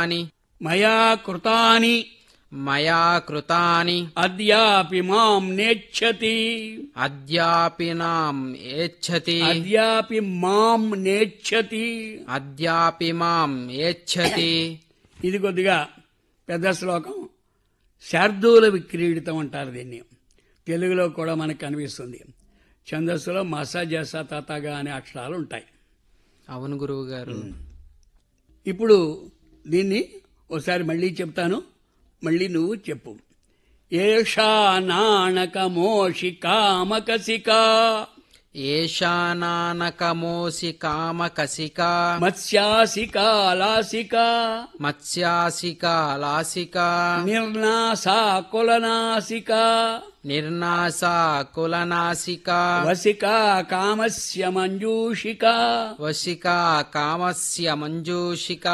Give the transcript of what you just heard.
అని మయా కృతాని మయా కృతాని అద్యాపి మాం నేచ్చతి అద్యాపి నాం ఏచ్చతి అద్యాపి మాం నేచ్చతి అద్యాపి మాం ఏచ్చతి ఇది కొద్దిగా పెద్ద శ్లోకం శార్దూల విక్రీడితం అంటారు దీన్ని తెలుగులో కూడా మనకు కనిపిస్తుంది ఛందస్సులో మస జస తతగా అనే అక్షరాలు ఉంటాయి అవును గురువు గారు ఇప్పుడు దీన్ని ఒకసారి మళ్ళీ చెప్తాను మళ్ళీ నువ్వు చెప్పు ఏషా నాణక మోషి కామకసికా ఏషానానకమోసి కామకసిక మత్స్యాసికా లాసికా మత్స్యాసిక లాసిక నిర్నాసా కులనాసికా నిర్నాసా కులనాసిక వసికా కామస్య మంజూషికా వశిక కామస్య మంజూషిక